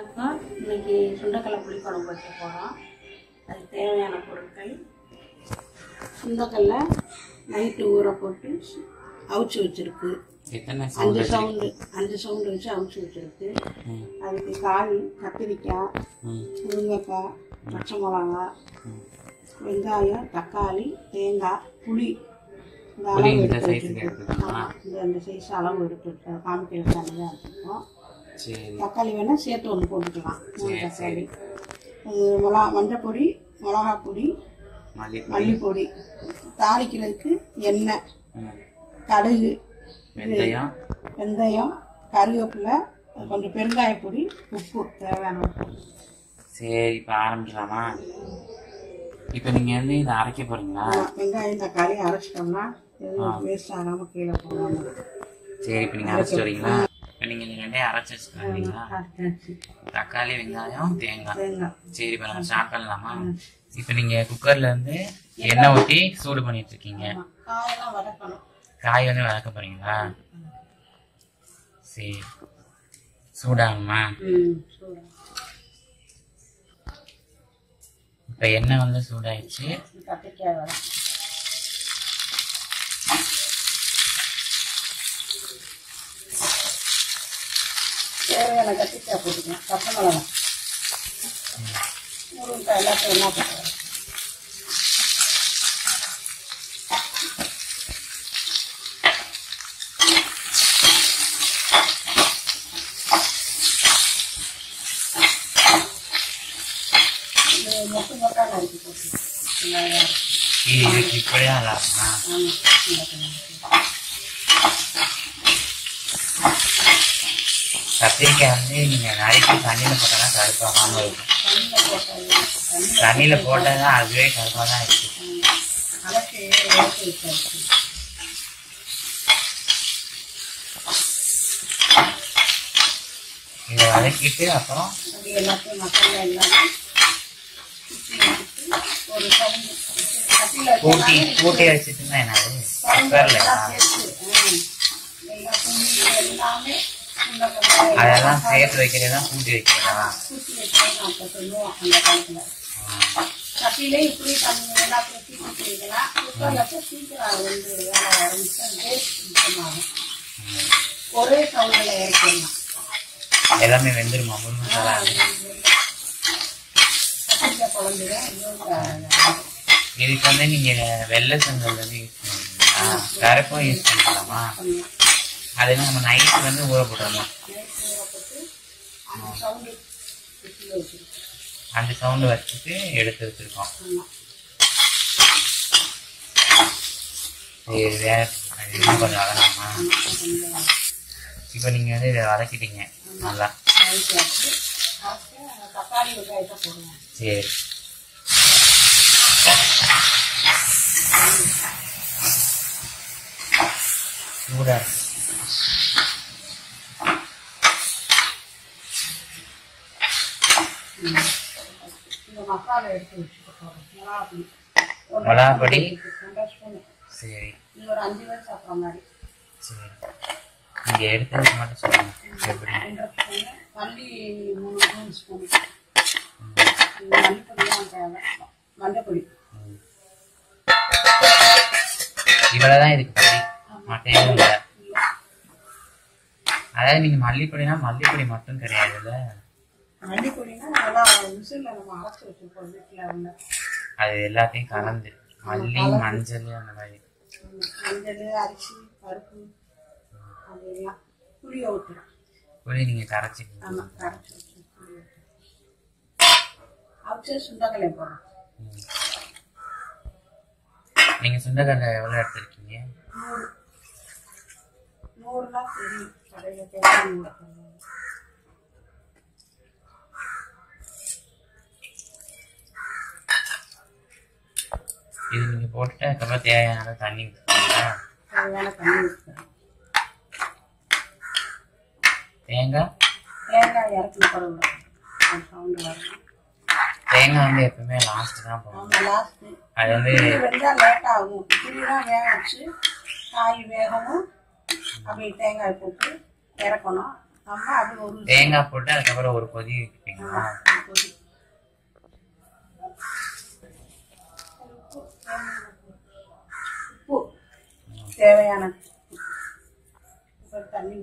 வணக்கம் இன்னைக்கு சுண்டக்கடலை புளிக்குழம்பு வைக்க போகிறோம் அதுக்கு தேவையான பொருட்கள் சுண்டக்கடலை நைட்டு ஊற போட்டு அவிச்சு வச்சிருக்கு எத்தனை அஞ்சு சவுண்ட் சவுண்டு அஞ்சு சவுண்டு வச்சு அவிச்சு வச்சிருக்கு ம் அதுக்கு காய் கத்திரிக்காய் ம் முருங்கைக்காய் பச்சை மிளகா வெங்காயம் தக்காளி தேங்காய் புளி இந்த புளி அளவு இந்த எடுத்து சைஸுக்கு வச்சிருக்கு. எடுத்துக்கணுமா ஆமா, இந்த இந்த சைஸ் அளவு எடுத்து காமிக்கிறது தனியாக எடுத்துக்கோம் சரி தக்காளி வேணா சேர்த்து ஒன்று போட்டுக்கலாம் மூணு சரி, தக்காளி அது மிளகா மஞ்சள் பொடி மிளகா பொடி மல்லிப்பொடி மல்லிப்பொடி தாளிக்கிறதுக்கு எண்ணெய் ம் கடுகு வெந்தயம் வெந்தயம் கருவேப்பிலை கொஞ்சம் பெருங்காய பொடி உப்பு தேவையான உப்பு சரி இப்போ ஆரம்பிக்கலாமா இப்போ நீங்கள் வந்து இதை அரைக்க போகிறீங்களா வெங்காயம் தக்காளி அரைச்சிட்டோம்னா எதுவும் வேஸ்ட் ஆகாமல் கீழே போகாமல் சரி இப்போ நீங்கள் அரைச்சிட்டு வரீங்களா இப்போ நீங்கள் இந்த ரெண்டையும் அரைச்சி வச்சுக்கிறீங்களா அரைச்சாச்சு தக்காளி வெங்காயம் தேங்காய் தேங்காய் சரி இப்போ நம்ம ஸ்டார்ட் பண்ணலாமா இப்போ நீங்கள் குக்கரில் இருந்து எண்ணெய் ஊற்றி சூடு பண்ணிட்டு இருக்கீங்க ஆமா. காயெல்லாம் வதக்கணும் காய் வந்து வதக்க போகிறீங்களா சரி சூடாகுமா ம் சூடாக இப்போ எண்ணெய் வந்து சூடாயிடுச்சு கத்திரிக்காய் வதக்கணும் தேவையான கத்திரிக்காய் போட்டுக்கலாம் பச்சை மிளகா முருங்கைக்காய் எல்லாத்தையும் ஒன்றா போட்டுக்கலாம் இது மொட்டு மொட்டாக நறுக்கி போட்டுக்கலாம் வெங்காயம். இது இதுக்கு இப்படியே நல்லா இருக்குமா ஆமாம் இந்த கலர். கத்திரிக்காய் வந்து நீங்கள் நறுக்கி தண்ணியில் போட்டால் தான் கருப்பாகாமல் இருக்கும் தண்ணியில் போட்டது தண்ணியில் தண்ணியில் போட்டால் தான் அதுவே கருப்பாக தான் இருக்கு அலசி எடுத்து வச்சாச்சு இதை வதக்கிட்டு அப்புறம் அது எல்லாத்தையும் மசாலா எல்லாமே சுற்றி எடுத்து ஒரு சவுண்டு கட்டியில் கூட்டி கூட்டி வச்சுட்டுனா என்னது குக்கரில் எல்லா புளி எல்லாமே இந்த கடாயில அதெல்லாம் சேர்த்து வைக்கிறது தான் கூட்டி வைக்கிறதா சுற்றி வச்சு அப்போ சொல்லுவோம் அந்த காலத்தில் கட்டிலே இப்படி தண்ணி எல்லாத்தையும் தீட்டி வைக்கலாம் குக்கரில் போய் சீக்கிரம் வந்து வேலை ஆரம்பிச்சு டேஸ்ட் மிச்சமாகும் ஒரே சவுண்டில் இறக்கிடலாம் எல்லாமே வெந்துருமா முருங்கை கத்திரிக்காய் குழம்புதான் இன்னும் இதுக்கு வந்து நீங்கள் வெள்ளை செங்கல் வந்து யூஸ் பண்ணுவீங்களா கருப்பும் யூஸ் பண்ணிக்கலாமா பண்ணலாம் அது வந்து நம்ம நைட்டு வந்து ஊற போட்டுறணும் நைட் ஊற போட்டு அந்த சவுண்டு விசில் வச்சிருக்கோம் அந்த சவுண்டு வச்சுட்டு எடுத்து வச்சுருக்கோம் ஆமாம் இது வேற அது இன்னும் கொஞ்சம் வதங்கணுமா கொஞ்சம் இப்போ நீங்கள் வந்து இதை வதக்கிட்டீங்க நல்லா நைட் வச்சு அரைச்சு அந்த தக்காளி வெங்காயத்தை போடுவோம் சரி சூடா இருக்கு. இந்த மசாலா எடுத்து வச்சுக்க போகிறோம் மிளகாப்பொடி ஒரு மிளகாப்பொடி? ரெண்டரை ஸ்பூனு சரி இது ஒரு அஞ்சு பேர் சாப்பிட்ற மாதிரி சரி நீங்கள் எடுத்ததுக்கு மட்டும் சொல்லுங்க எப்படி ரெண்டரை ஸ்பூனு மல்லி மூணு மூணு ஸ்பூனு மல்லிப்பொடிலாம் தேவை மஞ்சப்பொடி ம். இவ்வளவுதான் இதுக்கு பொடி மற்ற எதுவும் இல்லை அதாவது நீங்கள் மல்லிப்பொடினா மல்லிப்பொடி மட்டும் கிடையாதுல்ல மல்லிப்பொடினா நல்லா விசிலில் நம்ம அரைச்சி வச்சுருப்போம் வீட்டில் வந்து அது எல்லாத்தையும் கலந்து மல்லி மஞ்சள் அந்த மாதிரி மஞ்சள் அரிசி பருப்பு அதெல்லாம் புளியை ஊற்றுறோம் பொடி நீங்கள் கரைச்சிக்கணும் ஆமாம் கரைச்சி வச்சு புளி ஊற்றுறோம் அவிச்சு சுண்டக்கலை போடுறோம் ம். நீங்க சுண்டக்கடலை எவ்வளவு எடுத்திருக்கீங்க நூறு நூறுனா தெரியும் கடையில் தேவை நூறு இது நீங்க போட்டுட்டு அதுக்கப்புறம் தேவையான அளவு தண்ணி ஊற்றுவீங்களா தேவையான தண்ணி ஊற்றுறோம் தேங்காய் தேங்காய் இறக்கி போட விடணும் அந்த சவுண்டு வரணும் தேங்காய் வந்து எப்பவுமே லாஸ்ட் தான் போகும் ஆமாம் லாஸ்ட்டு அது வந்து புளி வெந்தால் லேட் ஆகும் புளிலாம் வேக வச்சு காய் வேகவும் அப்படியே தேங்காய் போட்டு இறக்கணும் அம்மா அது ஒரு தேங்காய் போட்டு அதுக்கப்புறம் ஒரு கொதி வைப்பீங்களா ஒரு கொதி உப்பு தேவையான ஒரு தண்ணி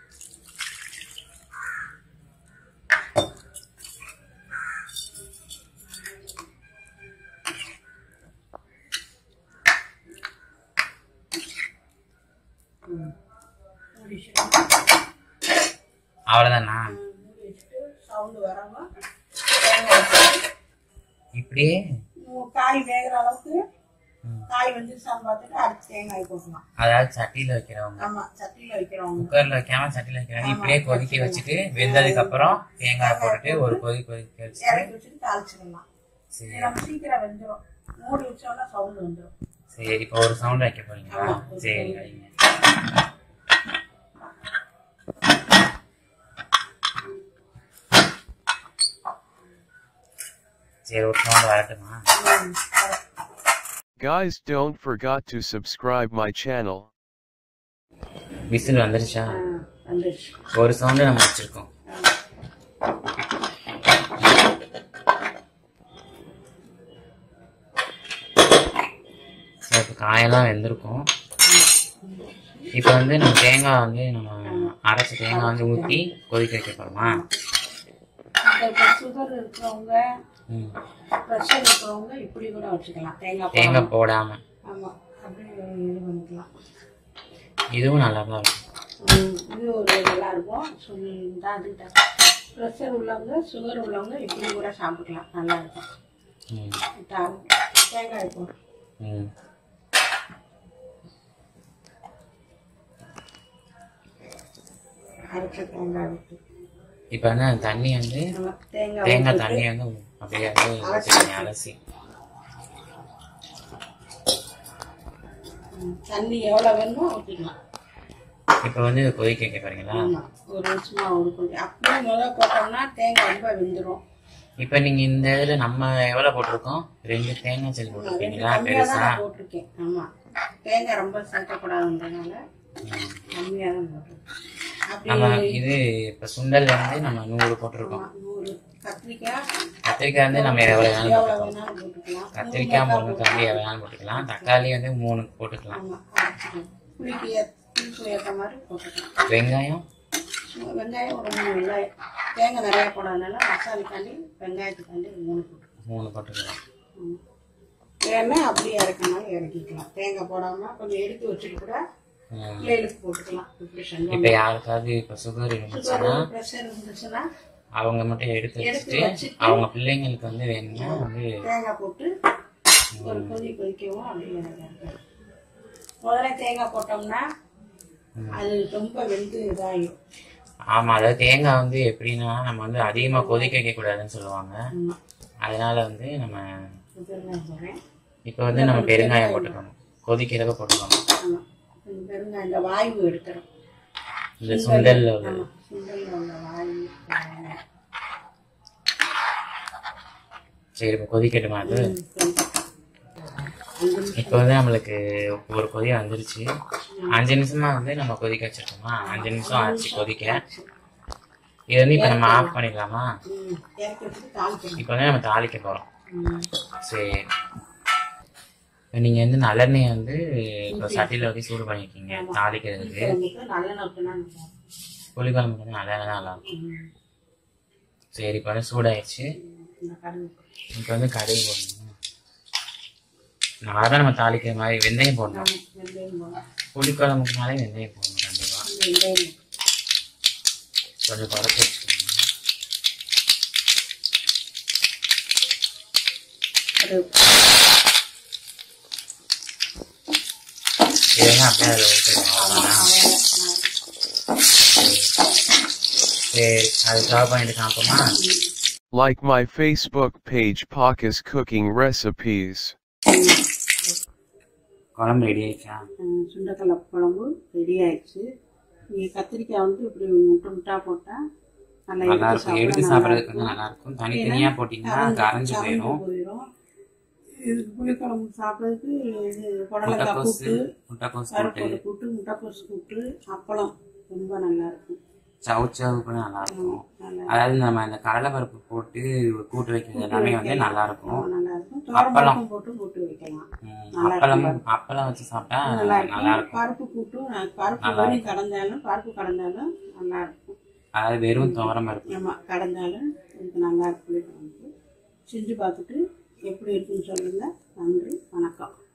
ம். மூடி வச்சுட்டு அவ்வளவுதானா மூடி வச்சுட்டு சவுண்டு வராம தேங்காய் போட்டு இப்படியே உம் காய் வேகிற அளவுக்கு ம். காய் வெந்துருச்சான்னு பார்த்துட்டு அடுத்து தேங்காய் போடலாம் அதாவது சட்டியில வைக்கிறவங்க ஆமா சட்டியில வைக்கிறவங்க குக்கர்ல வைக்காம சட்டியில வைக்கிறவங்க இப்படியே கொதிக்க வச்சுட்டு வெந்ததுக்கு அப்புறம் தேங்காய் போட்டுட்டு ஒரு கொதி கொதிக்க வச்சுட்டு இறக்கி வச்சுட்டு தாளிச்சிடலாம் சரி இது நம்ம சீக்கிரம் வெந்துடும் மூடி வச்சோம்னா சவுண்டு வந்துடும் சரி இப்போ ஒரு சவுண்ட் வைக்க போறீங்களா ஆமா. சரி வைங்க சரி ஒரு சவுண்ட் வரட்டுமா Guys don't forget to subscribe my channel. Whistle வந்துருச்சா வந்துடுச்சு ஒரு சவுண்டு நம்ம வச்சிருக்கோம் சரி இப்போ காயெல்லாம் வெந்திருக்கும் இப்போ வந்து நம்ம தேங்காய் வந்து நம்ம அரைச்ச தேங்காய் வந்து ஊற்றி கொதிக்க வைக்க போகிறோமா இந்த சுகர் இருக்கிறவங்க ம் ப்ரெஷர் இருக்கிறவங்க இப்படி கூட வச்சுக்கலாம் தேங்காய் பால். தேங்காய் போடாமல் ஆமா அப்படி இது பண்ணிக்கலாம் இதுவும் நல்லா தான் இருக்கும் உம் இது ஒரு நல்லா இருக்கும் சொல்லி அதுக்கிட்ட ப்ரெஷர் உள்ளவங்க சுகர் உள்ளவங்க இப்படி கூட சாப்பிட்டுக்கலாம் நல்லா இருக்கும் ம் தா- தேங்காய் போ ம் அரைச்ச தேங்காய் விட்டு இப்போ வந்து அந்த தண்ணி வந்து ஆமா, தேங்காய் தேங்காய் விட்டுட்டு தண்ணி வந்து அப்படியே வந்து ஊத்திக்கங்க, அலசி உம், தண்ணி எவ்வளோ வேணுமோ ஊற்றிக்கலாம் இப்போ வந்து இதை கொதிக்க வைக்க போறீங்களா ஆமா ஒரு நிமிஷமா ஒரு கொஞ்சம் அப்படியே முதல்ல போட்டோம்னா தேங்காய் ரொம்ப வெந்துடும் இப்போ நீங்க இந்த இதுல நம்ம எவ்வளவு போட்டிருக்கோம் ரெண்டு தேங்காய் செல் ரெண்டு போட்டிருக்கீங்களா கம்மியாக தான் பெருசா நான் போட்டிருக்கேன் ஆமா தேங்காய் ரொம்ப சேர்க்கக்கூடாதுன்றதுனால ம். கம்மியாக தான் போட்டிருக்கேன் நம்ம அப்படி இது இப்ப சுண்டல் வந்து நம்ம நூறு போட்டிருக்கோம் ஆமா, நூறு கத்திரிக்காய் கத்திரிக்காய் வந்து நம்ம எவ்வளவு வேணாலும் எவ்வளோ போட்டுக்கலாம் வேணாலும் போட்டுக்கலாம் கத்திரிக்காய் முருங்கைக்காய் எவ்வளவு வேணாலும் போட்டுக்கலாம் தக்காளி வந்து மூணு போட்டுக்கலாம் ஆமா அரைச்சிக்கலாம் புளிக்கு ஏத் புளிக்கு ஏற்ற மாதிரி போட்டுக்கலாம் வெங்காயம் சும்மா வெங்காயம் ஒரு மூணு வெங்காயம் தேங்காய் நிறைய போடாதனால மசாலுக்காண்டி வெங்காயத்துக்காண்டி மூணு போட்டுக்கலாம் மூணு போட்டுக்கலாம் ஆமா. வேணா அப்படியே இறக்கனாலும் இறக்கிக்கலாம் தேங்காய் போடாம கொஞ்சம் எடுத்து வச்சுட்டு கூட ம். பிள்ளைகளுக்கு போட்டுக்கலாம் இப்படி இப்ப செஞ்சோம் யாருக்காவது இப்ப சுகர் இருந்துச்சுன்னா சுகர் ப்ரெஷர் இருந்துச்சுன்னா அவங்க மட்டும் எடுத்து எடுத்து வச்சுட்டு வச்சுட்டு அவங்க பிள்ளைங்களுக்கு வந்து வேணும்னா வந்து தேங்காய் போட்டு ஒரு கொதி கொதிக்கவும் அப்படியே இறக்கலாம். முதல்ல தேங்காய் போட்டோம்னா அது ரொம்ப வெந்து இதாகிடும் ஆமா அதாவது தேங்காய் வந்து எப்படின்னா நம்ம வந்து அதிகமா கொதிக்க வைக்க கூடாதுன்னு சொல்லுவாங்க ஆமா அதனால வந்து நம்ம பெருங்காயம் போடுறேன் இப்ப வந்து நம்ம பெருங்காயம் போட்டுக்கணும் கொதிக்கிறத போட்டுக்கணும் ஆமா கொஞ்சம் பெருங்காயம் இந்த வாயு எடுத்துரும் இந்த சுண்டல்ல உள்ள ஆமா சுண்டல்ல உள்ள வாயு அஹ், சரி இப்ப கொதிக்கட்டுமா அது கொஞ்சம் அஞ்சு நிமிஷம் இப்போ வந்து நம்மளுக்கு ஒரு கொதி வந்துருச்சு அஞ்சு நிமிஷமா வந்து நம்ம கொதிக்க வச்சிருக்கோமா அஞ்சு நிமிஷம் ஆச்சு கொதிக்க இது வந்து இப்போ நம்ம ஆஃப் பண்ணிடலாமா ம், இறக்கி வச்சுட்டு தாளிக்கணும் இப்போ வந்து நம்ம தாளிக்க போறோம் ம், சரி இப்போ நீங்க வந்து நல்லெண்ணெய் வந்து இப்போ சட்டியில ஊற்றி சூடு பண்ணிருக்கீங்க தாளிக்கிறதுக்கு நமக்கு நல்லெண்ணெய் ஊற்றினா நல்லா இருக்கும். புளிக்குழம்புக்கு வந்து நல்லெண்ணெய் தான் நல்லா இருக்கும் ம், சரி இப்போ வந்து சூடாயிடுச்சு இந்த கடுகு இப்போ வந்து கடுகு போடணும் நார்மலாக நம்ம தாளிக்கிற மாதிரி வெந்தயம் போடணும் ஆமா, வெந்தயம் போடணும். புளிக்குழம்புக்குனாலே வெந்தயம் போடணும் கண்டிப்பா வெந்தயம் கொஞ்சம் குறைச்சி வச்சுக்கோங்க கடுகு இதெல்லாம் அப்படியே அதில் ஊற்றிடுவோம் அவ்வளோதான் அவ்வளவுதான். சரி அது ஸ்டவ் பண்ணிட்டு சாப்பிட்டோமா Like my Facebook page Paka's Cooking Recipes. குழம்பு ரெடி ஆயிடுச்சா ம், சுண்டக்கடலை குழம்பு ரெடி ஆயிடுச்சு நீங்கள் கத்திரிக்காய் வந்து இப்படி முட்டை முட்டா போட்டால் நல்லா நல்லா எடுத்து இருக்கும் எடுத்து சாப்பிட நல்லா சாப்பிட்றதுக்கு வந்து நல்லா இருக்கும் தனித்தனியா போட்டீங்கன்னா கரைஞ்சு போயிடும் போயிடும் இது புளிக்குழம்பு சாப்பிட்றதுக்கு இது புடலங்காய் முட்டைக்கோசு கூட்டு முட்டைக்கோசு போட்டு கருப்போடு கூட்டு முட்டைக்கோசு கூட்டு அப்பளம் ரொம்ப நல்லா இருக்கும் சவு சவு கூட நல்லா இருக்கும் நல்லா அதாவது நம்ம இந்த கடலைப்பருப்பு போட்டு கூட்டு வைக்கிறது எல்லாமே வந்து நல்லா இருக்கும் நல்லா இருக்கும் அப்பளம். துவரம்பருப்பும் போட்டு கூட்டு வைக்கலாம் ம், நல்லா அப்பளம் இருக்கும் அப்பளம் வச்சு சாப்பிட்டா நல்லா நல்லா இருக்கும் இருக்கும் பருப்பு கூட்டும் அஹ், பருப்பு வரி கடந்தாலும் பருப்பு கடந்தாலும் நல்லா இருக்கும் அதாவது வெறும் துவரம் பருப்பு ஆமா கடந்தாலும் இதுக்கு நல்லா இருக்கும் செஞ்சு பார்த்துட்டு எப்படி இருக்குன்னு சொல்லுங்க நன்றி வணக்கம்